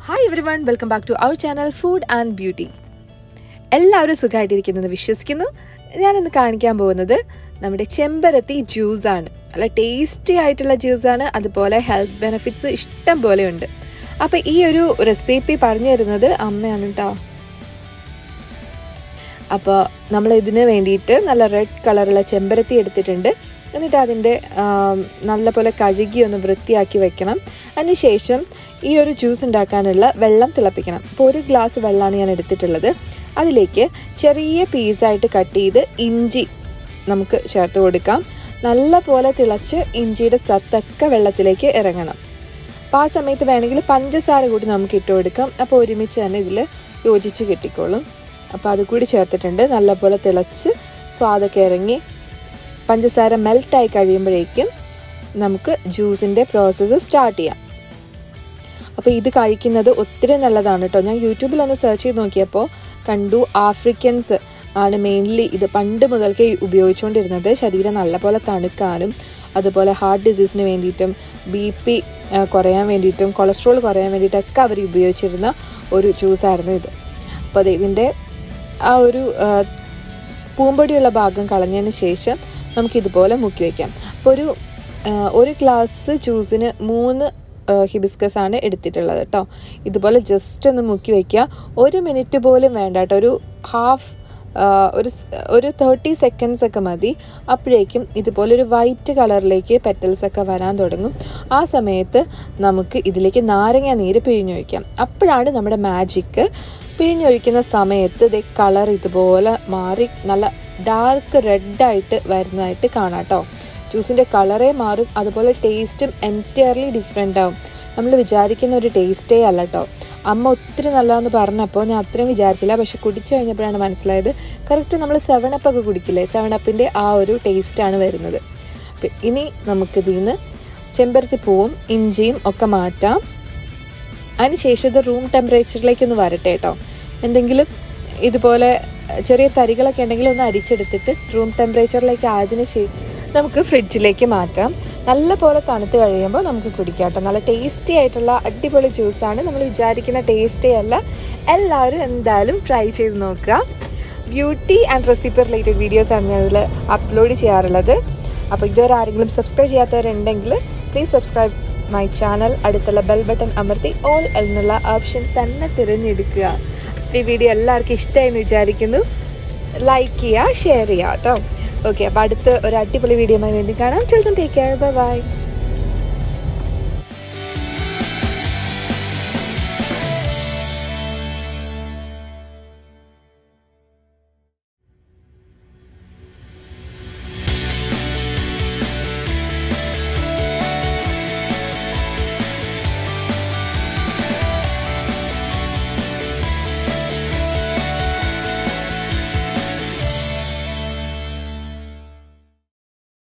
hi everyone welcome back to our channel food and beauty എല്ലാവരും സുഖമായിട്ടിരിക്കുന്നെന്ന് വിശ്വസിക്കുന്നു ഞാനിന്ന് കാണിക്കാൻ പോകുന്നത് നമ്മുടെ ചെമ്പരത്തി ജ്യൂസാണ് നല്ല ടേസ്റ്റി ആയിട്ടുള്ള ജ്യൂസാണ് അതുപോലെ ഹെൽത്ത് ബെനിഫിറ്റ്സ് ഇഷ്ടം പോലെ ഉണ്ട് അപ്പോൾ ഈ ഒരു റെസിപ്പി പറഞ്ഞു തരുന്നത് അമ്മയാണ് കേട്ടോ അപ്പോൾ നമ്മൾ ഇതിന് വേണ്ടിയിട്ട് നല്ല റെഡ് കളറുള്ള ചെമ്പരത്തി എടുത്തിട്ടുണ്ട് എന്നിട്ട് അതിൻ്റെ നല്ലപോലെ കഴുകി ഒന്ന് വൃത്തിയാക്കി വെക്കണം അതിനുശേഷം ഈ ഒരു ജ്യൂസ് ഉണ്ടാക്കാനുള്ള വെള്ളം തിളപ്പിക്കണം അപ്പോൾ ഒരു ഗ്ലാസ് വെള്ളമാണ് ഞാൻ എടുത്തിട്ടുള്ളത് അതിലേക്ക് ചെറിയ പീസായിട്ട് കട്ട് ചെയ്ത് ഇഞ്ചി നമുക്ക് ചേർത്ത് കൊടുക്കാം നല്ല പോലെ തിളച്ച് ഇഞ്ചിയുടെ സത്തൊക്കെ വെള്ളത്തിലേക്ക് ഇറങ്ങണം അപ്പോൾ ആ സമയത്ത് വേണമെങ്കിൽ പഞ്ചസാര കൂടി നമുക്ക് ഇട്ട് കൊടുക്കാം അപ്പോൾ ഒരുമിച്ച് തന്നെ ഇതിൽ യോജിച്ച് കിട്ടിക്കോളും അപ്പോൾ അത് കൂടി ചേർത്തിട്ടുണ്ട് നല്ലപോലെ തിളച്ച് സ്വാദൊക്കെ ഇറങ്ങി പഞ്ചസാര മെൽറ്റായി കഴിയുമ്പോഴേക്കും നമുക്ക് ജ്യൂസിൻ്റെ പ്രോസസ്സ് സ്റ്റാർട്ട് ചെയ്യാം അപ്പോൾ ഇത് കഴിക്കുന്നത് ഒത്തിരി നല്ലതാണ് കേട്ടോ ഞാൻ യൂട്യൂബിൽ ഒന്ന് സെർച്ച് ചെയ്ത് നോക്കിയപ്പോൾ കണ്ടു ആഫ്രിക്കൻസ് ആണ് മെയിൻലി ഇത് പണ്ട് മുതൽക്കേ ഉപയോഗിച്ചുകൊണ്ടിരുന്നത് ശരീരം നല്ലപോലെ തണുക്കാനും അതുപോലെ ഹാർട്ട് ഡിസീസിന് വേണ്ടിയിട്ടും ബി പി കുറയാൻ വേണ്ടിയിട്ടും കൊളസ്ട്രോൾ കുറയാൻ വേണ്ടിയിട്ടൊക്കെ അവർ ഉപയോഗിച്ചിരുന്ന ഒരു ജ്യൂസായിരുന്നു ഇത് അപ്പോൾ അത് ഇതിൻ്റെ ആ ഒരു പൂമ്പൊടിയുള്ള ഭാഗം കളഞ്ഞതിന് ശേഷം നമുക്കിതുപോലെ മുക്കി വയ്ക്കാം അപ്പോൾ ഒരു ഒരു ഗ്ലാസ് ജ്യൂസിന് മൂന്ന് ഹിബിസ്കസ് ആണ് എടുത്തിട്ടുള്ളത് കേട്ടോ ഇതുപോലെ ജസ്റ്റ് ഒന്ന് മുക്കി വയ്ക്കുക ഒരു മിനിറ്റ് പോലും വേണ്ട കേട്ടോ ഒരു ഹാഫ് ഒരു ഒരു തേർട്ടി സെക്കൻഡ്സ് ഒക്കെ മതി അപ്പോഴേക്കും ഇതുപോലെ ഒരു വൈറ്റ് കളറിലേക്ക് പെറ്റൽസ് ഒക്കെ വരാൻ തുടങ്ങും ആ സമയത്ത് നമുക്ക് ഇതിലേക്ക് നാരങ്ങ നീര് പിഴിഞ്ഞൊഴിക്കാം അപ്പോഴാണ് നമ്മുടെ മാജിക്ക് പിഴിഞ്ഞൊഴിക്കുന്ന സമയത്ത് ഇത് കളർ ഇതുപോലെ മാറി നല്ല ഡാർക്ക് റെഡായിട്ട് വരുന്നതായിട്ട് കാണാം കേട്ടോ ജ്യൂസിൻ്റെ കളറേ മാറും അതുപോലെ ടേസ്റ്റും എൻറ്റയർലി ഡിഫറെൻ്റ് ആവും നമ്മൾ വിചാരിക്കുന്ന ഒരു ടേസ്റ്റേ അല്ല കേട്ടോ അമ്മ ഒത്തിരി നല്ലതെന്ന് പറഞ്ഞപ്പോൾ ഞാൻ അത്രയും വിചാരിച്ചില്ല പക്ഷെ കുടിച്ചു കഴിഞ്ഞപ്പോഴാണ് മനസ്സിലായത് കറക്റ്റ് നമ്മൾ സെവൻ അപ്പ് ഒക്കെ കുടിക്കില്ലേ സെവൻ അപ്പിൻ്റെ ആ ഒരു ടേസ്റ്റാണ് വരുന്നത് ഇനി നമുക്കിതിൽ നിന്ന് ചെമ്പരത്തി പൂവും ഇഞ്ചിയും ഒക്കെ മാറ്റാം അതിനുശേഷം ഇത് റൂം ടെമ്പറേച്ചറിലേക്ക് ഒന്ന് വരട്ടെ കേട്ടോ എന്തെങ്കിലും ഇതുപോലെ ചെറിയ തരികളൊക്കെ ഉണ്ടെങ്കിൽ ഒന്ന് അരിച്ചെടുത്തിട്ട് റൂം ടെമ്പറേച്ചറിലേക്ക് ആയതിനു ശേഷം നമുക്ക് ഫ്രിഡ്ജിലേക്ക് മാറ്റാം നല്ല പോലെ തണുത്ത് കഴിയുമ്പോൾ നമുക്ക് കുടിക്കാം കേട്ടോ നല്ല ടേസ്റ്റി ആയിട്ടുള്ള അടിപൊളി ജ്യൂസാണ് നമ്മൾ വിചാരിക്കുന്ന ടേസ്റ്റേ അല്ല എല്ലാവരും എന്തായാലും ട്രൈ ചെയ്ത് നോക്കുക beauty and recipe related videos ആണ് ഞാൻ ഇതിൽ അപ്ലോഡ് ചെയ്യാറുള്ളത് അപ്പോൾ ഇതുവരെ ആരെങ്കിലും സബ്സ്ക്രൈബ് ചെയ്യാത്തവരുണ്ടെങ്കിൽ പ്ലീസ് സബ്സ്ക്രൈബ് മൈ ചാനൽ അടുത്തുള്ള ബെൽ ബട്ടൺ അമർത്തി ഓൾ എന്നുള്ള ഓപ്ഷൻ തന്നെ തിരഞ്ഞെടുക്കുക ഈ വീഡിയോ എല്ലാവർക്കും ഇഷ്ടമായി എന്ന് വിചാരിക്കുന്നു ലൈക്ക് ചെയ്യുക ഷെയർ ചെയ്യുക കേട്ടോ ഓക്കെ അപ്പോൾ അടുത്ത് ഒരു അടിപൊളി വീഡിയോയുമായി വേണ്ടി കാണാം ചിലതും ടേക്ക് കെയർ ബൈ